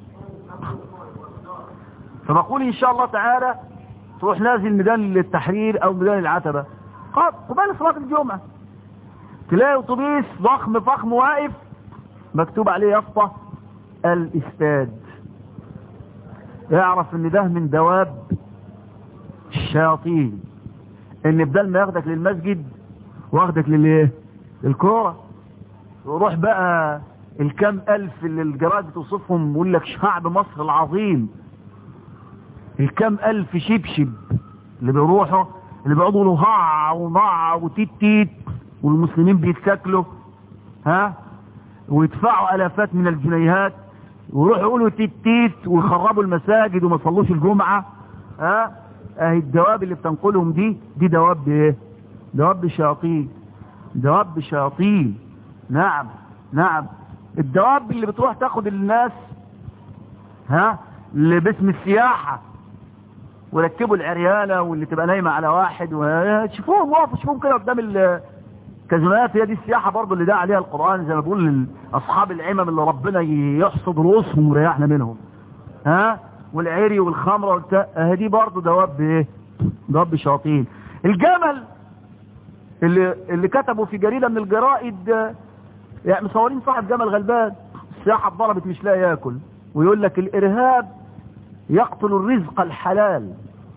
فبقول ان شاء الله تعالى تروح نازل ميدان التحرير او ميدان العتبة قب- قبال صلاة الجمعة تلاقي اتوبيس ضخم فخم واقف مكتوب عليه يافطة الاستاد اعرف ان ده من دواب الشياطين ان بدل ما ياخدك للمسجد واخدك للايه الكوره وروح بقى الكام الف اللي الجرايد بتوصفهم بيقول لك شعب مصر العظيم الكام الف شبشب اللي بيروحوا اللي بيقعدوا يقولوا هع ونع وتيت تيت والمسلمين بيتاكلوا ها ويدفعوا الافات من الجنيهات ويروحوا يقولوا تيت تيت ويخربوا المساجد وما يصلوش الجمعه ها اهي الدواب اللي بتنقلهم دي دي دواب ايه دواب شياطين دواب شياطين نعم نعم الدواب اللي بتروح تاخد الناس ها اللي باسم السياحة وركبوا العريانة واللي تبقى نايمة على واحد وشوفوهم وقفوا شوفوهم كده قدام الكازينوات هي دي السياحة برضو اللي دعا عليها القرآن زي ما بيقول أصحاب العمم اللي ربنا يحصد رؤوسهم وريحنا منهم ها والعري والخمرة والتا هدي برضو دواب ايه دواب شياطين الجمل اللي اللي كتبوا في جريدة من الجرائد آه، يعني مصورين صاحب جمل غلبان السياحة اتضربت مش لاقي ياكل ويقول لك الارهاب يقتل الرزق الحلال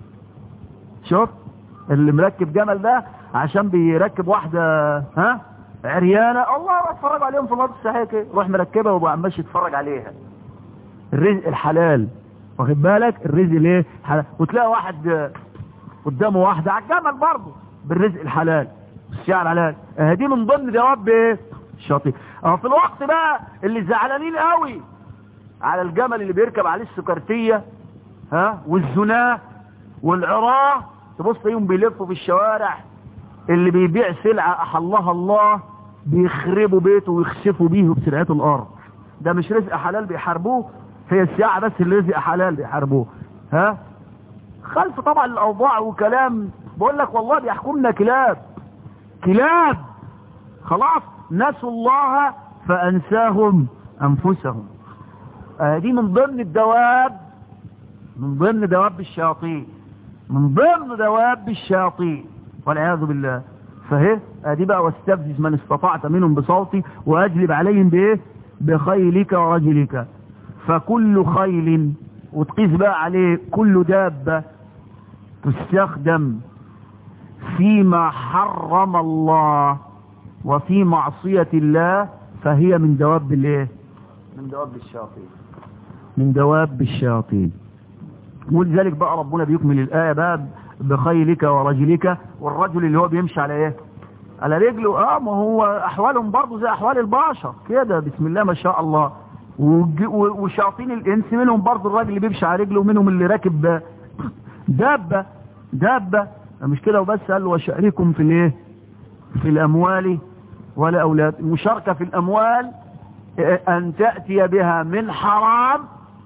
شوف اللي مركب جمل ده عشان بيركب واحدة ها عريانة الله روح اتفرج عليهم في الارض الصحية كده روح مركبها وبقى ماشي يتفرج عليها الرزق الحلال واخد بالك الرزق ليه حلال وتلاقي واحد آه، قدامه واحدة على الجمل برضه بالرزق الحلال الشعر الحلال اه دي من ضمن جواب ايه الشياطين اه في الوقت بقى اللي زعلانين قوي على الجمل اللي بيركب عليه السكرتية ها والزناه والعراه تبص تلاقيهم بيلفوا في الشوارع اللي بيبيع سلعة احلها الله بيخربوا بيته ويخسفوا بيه بسرعة الارض ده مش رزق حلال بيحاربوه هي الساعة بس اللي رزق حلال بيحاربوه ها خلف طبعا الاوضاع وكلام بقول لك والله بيحكمنا كلاب كلاب خلاص نسوا الله فانساهم انفسهم آه دي من ضمن الدواب من ضمن دواب الشياطين من ضمن دواب الشياطين والعياذ بالله فهي ادي بقى واستفزز من استطعت منهم بصوتي واجلب عليهم بايه بخيلك ورجلك فكل خيل وتقيس بقى عليه كل دابة تستخدم فيما حرم الله وفي معصية الله فهي من دواب الايه من دواب الشياطين من دواب الشياطين ولذلك بقى ربنا بيكمل الآية بقى بخيلك ورجلك والرجل اللي هو بيمشي على ايه على رجله اه ما هو احوالهم برضه زي احوال البشر كده بسم الله ما شاء الله وج- و- وشياطين الانس منهم برضه الراجل اللي بيمشي على رجله ومنهم اللي راكب دابة دابة مش كده وبس قال وشارككم في الايه في الاموال والاولاد المشاركة في الاموال آه، ان تأتي بها من حرام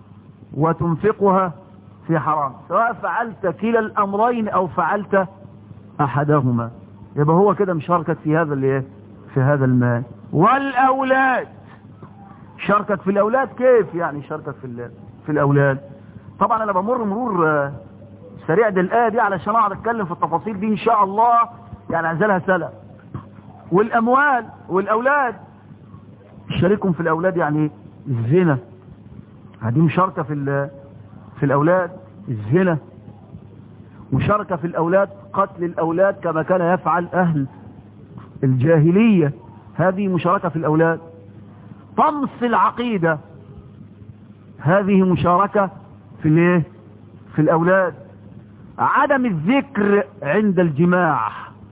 وتنفقها في حرام سواء فعلت كلا الامرين او فعلت احدهما يبقى هو كده مشاركك في هذا الايه في هذا المال والاولاد شاركك في الاولاد كيف يعني شاركك في ال- في الاولاد طبعا انا بمر مرور آه، سريع دي الايه دي علشان اقعد اتكلم في التفاصيل دي ان شاء الله يعني عايزالها سنه والاموال والاولاد شاركهم في الاولاد يعني الزنا هذه مشاركه في ال- في الاولاد الزنا مشاركه في الاولاد قتل الاولاد كما كان يفعل اهل الجاهليه هذه مشاركه في الاولاد طمس العقيده هذه مشاركه في الايه في الاولاد عدم الذكر عند الجماع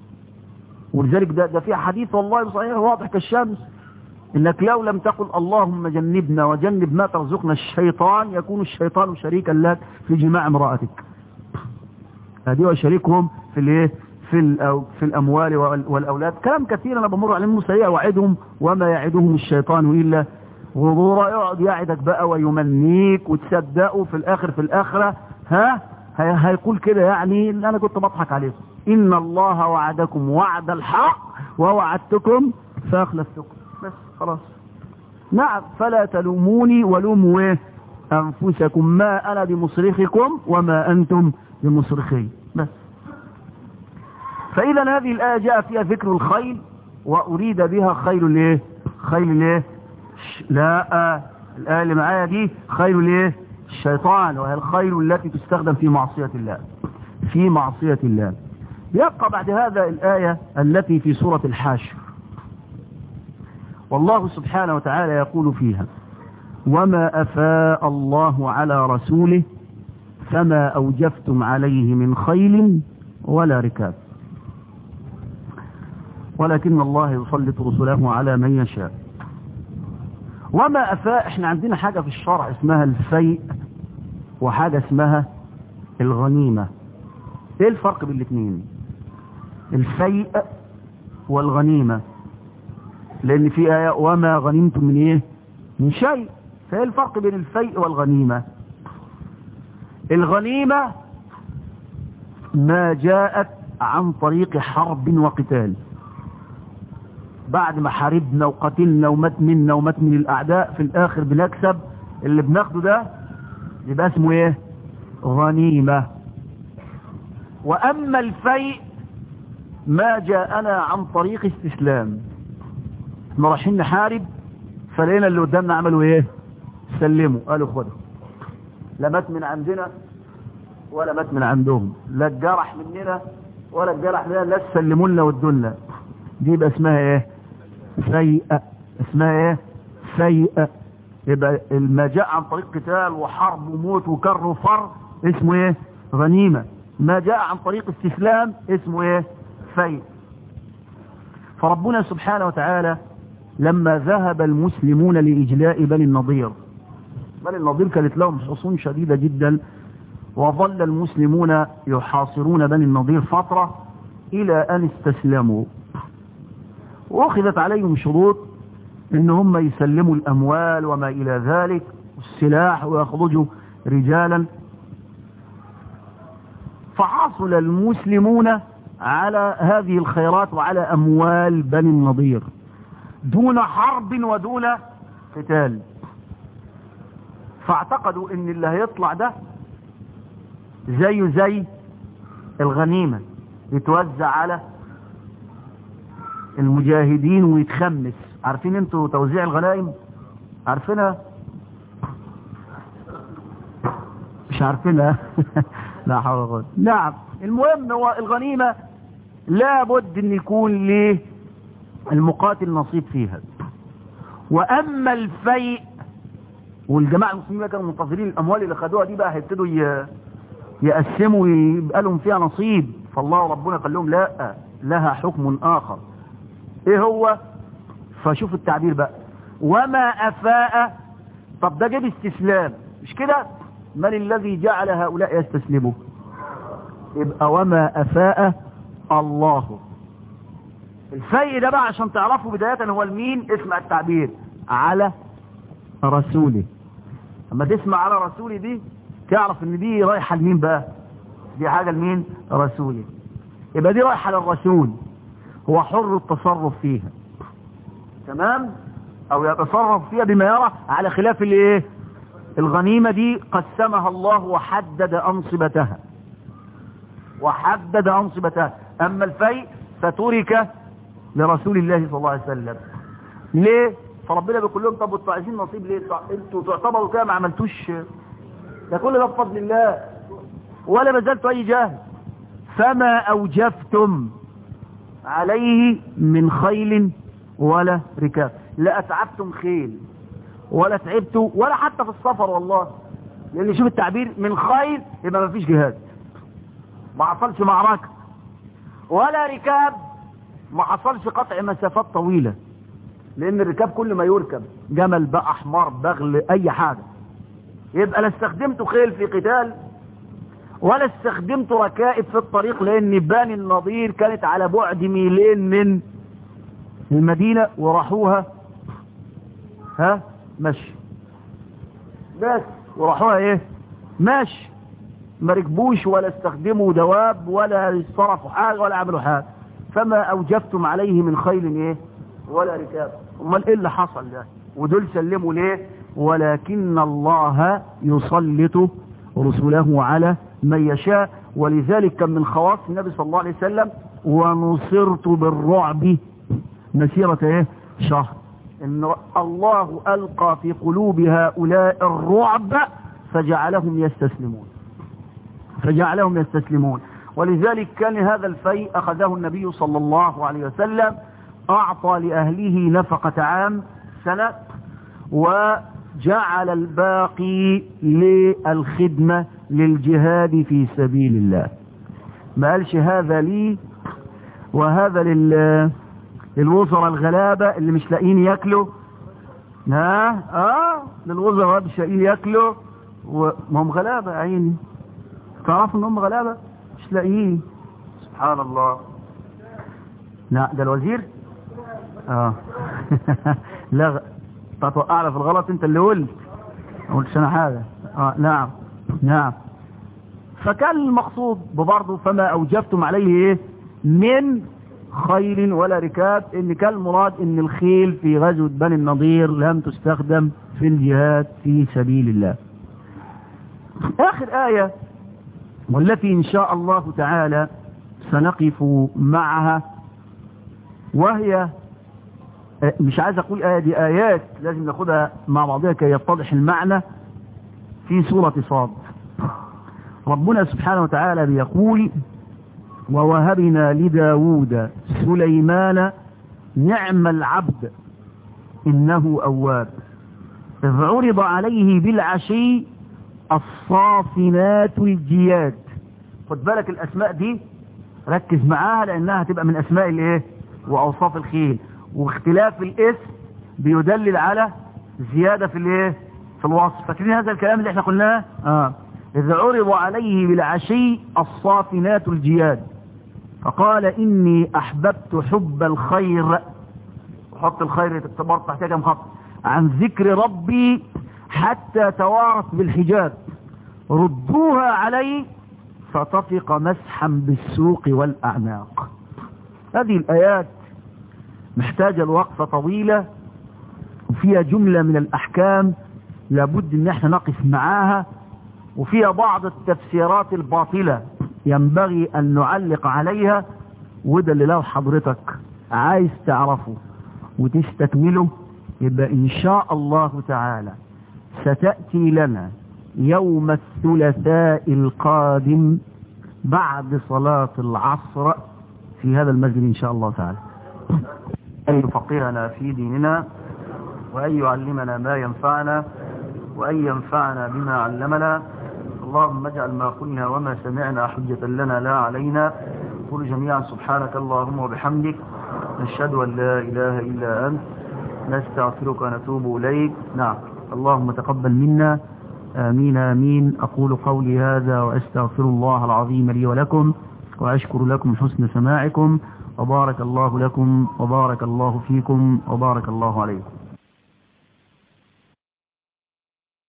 ولذلك ده, ده في حديث والله صحيح واضح كالشمس انك لو لم تقل اللهم جنبنا وجنب ما ترزقنا الشيطان يكون الشيطان شريكا لك في جماع امرأتك هذه وشريكهم في الايه في الأو في الأموال وال- والأولاد كلام كثير أنا بمر عليهم سريع وعدهم وما يعدهم الشيطان إلا غرورا يقعد يعدك بقى ويمنيك وتصدقه في الآخر في الآخرة ها هي- هيقول كده يعني اللي أنا كنت بضحك عليكم إن الله وعدكم وعد الحق ووعدتكم فأخلفتكم بس خلاص نعم فلا تلوموني ولوموا إيه؟ أنفسكم ما أنا بمصرخكم وما أنتم بمصرخي بس فإذا هذه الآية جاء فيها ذكر الخيل وأريد بها خيل الايه خيل الايه ش- لا آه. الآية اللي معايا دي خيل الايه الشيطان وهي الخيل التي تستخدم في معصية الله في معصية الله يبقى بعد هذا الآية التي في سورة الحاشر والله سبحانه وتعالى يقول فيها وما أفاء الله على رسوله فما أوجفتم عليه من خيل ولا ركاب ولكن الله يسلط رسله على من يشاء وما أفاء احنا عندنا حاجة في الشرع اسمها الفيء وحاجة اسمها الغنيمة ايه الفرق بين الاثنين الفيء والغنيمة لان في آية وما غنمتم من ايه من شيء فايه الفرق بين الفيء والغنيمة الغنيمة ما جاءت عن طريق حرب وقتال بعد ما حاربنا وقتلنا ومات منا ومات من الأعداء في الآخر بنكسب اللي بناخده ده يبقى اسمه ايه غنيمة وأما الفيء ما جاءنا عن طريق استسلام احنا رايحين نحارب فلقينا اللي قدامنا عملوا ايه سلموا قالوا خدوا لا مات من عندنا ولا مات من عندهم لا اتجرح مننا ولا اتجرح مننا لا سلموا لنا وادوا لنا دي يبقى اسمها ايه سيئة اسمها ايه سيئة يبقى ما جاء عن طريق قتال وحرب وموت وكر وفر اسمه ايه غنيمة ما جاء عن طريق استسلام اسمه ايه فيء فربنا سبحانه وتعالى لما ذهب المسلمون لإجلاء بني النضير بني النضير كانت لهم حصون شديدة جدا وظل المسلمون يحاصرون بني النضير فترة إلى أن استسلموا وأخذت عليهم شروط إن هم يسلموا الأموال وما إلى ذلك والسلاح ويخرجوا رجالا فحصل المسلمون على هذه الخيرات وعلى أموال بني النضير دون حرب ودون قتال فاعتقدوا ان اللي هيطلع ده زيه زي الغنيمة يتوزع على المجاهدين ويتخمس عارفين انتوا توزيع الغنائم عارفينها مش عارفينها لا حول ولا قوه نعم المهم هو الغنيمة لابد ان يكون ليه المقاتل نصيب فيها واما الفيء والجماعة المسلمين كانوا منتظرين الاموال اللي خدوها دي بقى هيبتدوا ي- يقسموا ويبقى لهم فيها نصيب فالله ربنا قال لهم لا لها حكم اخر ايه هو فشوف التعبير بقى وما افاء طب ده جاب استسلام مش كده من الذي جعل هؤلاء يستسلموا يبقى وما افاء الله الفيء ده بقى عشان تعرفوا بداية هو المين اسمع التعبير على رسوله اما تسمع على رسوله دي تعرف ان دي رايحة لمين بقى دي حاجة لمين رسوله يبقى دي رايحة للرسول هو حر التصرف فيها تمام او يتصرف فيها بما يرى على خلاف الايه الغنيمة دي قسمها الله وحدد انصبتها وحدد انصبتها اما الفيء فترك لرسول الله صلى الله عليه وسلم ليه فربنا بيقول لهم طب انتوا عايزين نصيب ليه انتوا تعتبروا كده ما عملتوش ده كل ده بفضل الله ولا بذلتوا اي جهد فما اوجفتم عليه من خيل ولا ركاب لا اتعبتم خيل ولا تعبتوا ولا حتى في السفر والله لان شوف التعبير من خيل يبقى ما فيش جهاد ما حصلش معركة ولا ركاب ما حصلش قطع مسافات طويلة لان الركاب كل ما يركب جمل بقى حمار بغل اي حاجة يبقى لا استخدمت خيل في قتال ولا استخدمت ركائب في الطريق لان بني النضير كانت على بعد ميلين من المدينة وراحوها ها مشي بس وراحوها ايه ماشي ما ركبوش ولا استخدموا دواب ولا صرفوا حاجة ولا عملوا حاجة فما اوجبتم عليه من خيل ايه ولا ركاب امال ايه اللي حصل ده ودول سلموا ليه ولكن الله يسلط رسله على من يشاء ولذلك كان من خواص النبي صلى الله عليه وسلم ونصرت بالرعب مسيرة ايه شهر ان الله القى في قلوب هؤلاء الرعب فجعلهم يستسلمون فجعلهم يستسلمون ولذلك كان هذا الفيء اخذه النبي صلى الله عليه وسلم اعطى لاهله نفقة عام سنة وجعل الباقي للخدمة للجهاد في سبيل الله ما قالش هذا لي وهذا لل للوزراء الغلابة اللي مش لاقيين ياكلوا ها اه للوزراء مش لاقيين ياكلوا وما هم غلابة عيني تعرفوا ان هم غلابة مش لاقيين سبحان الله لا ده الوزير اه لا تتوقعنا في الغلط انت اللي قلت ما قلتش انا حاجة اه نعم نعم فكان المقصود ببرضه فما اوجبتم عليه ايه من خيل ولا ركاب ان كان المراد ان الخيل في غزوة بني النضير لم تستخدم في الجهاد في سبيل الله اخر آية والتي ان شاء الله تعالى سنقف معها وهي مش عايز اقول آية دي آيات لازم ناخدها مع بعضها كي يتضح المعنى في سورة صاد ربنا سبحانه وتعالى بيقول ووهبنا لداود سليمان نعم العبد إنه أواب إذ عرض عليه بالعشي الصافنات الجياد خد بالك الأسماء دي ركز معاها لأنها تبقى من أسماء الإيه وأوصاف الخيل واختلاف الاسم بيدلل على زيادة في الإيه في الوصف فاكرين هذا الكلام اللي احنا قلناه آه. إذ عرض عليه بالعشي الصافنات الجياد فقال إني أحببت حب الخير وحط الخير تكتبر تحتها كم خط عن ذكر ربي حتى توارت بالحجاب ردوها علي فطفق مسحا بالسوق والأعناق هذه الآيات محتاجة الوقفة طويلة وفيها جملة من الأحكام لابد ان احنا نقف معاها وفيها بعض التفسيرات الباطلة ينبغي ان نعلق عليها وده اللي لو حضرتك عايز تعرفه وتستكمله يبقى ان شاء الله تعالى ستأتي لنا يوم الثلاثاء القادم بعد صلاة العصر في هذا المسجد ان شاء الله تعالى أن يفقهنا في ديننا وأن يعلمنا ما ينفعنا وأن ينفعنا بما علمنا اللهم اجعل ما قلنا وما سمعنا حجة لنا لا علينا قل جميعا سبحانك اللهم وبحمدك نشهد أن لا إله إلا أنت نستغفرك ونتوب إليك نعم اللهم تقبل منا آمين آمين أقول قولي هذا وأستغفر الله العظيم لي ولكم وأشكر لكم حسن سماعكم وبارك الله لكم وبارك الله فيكم وبارك الله عليكم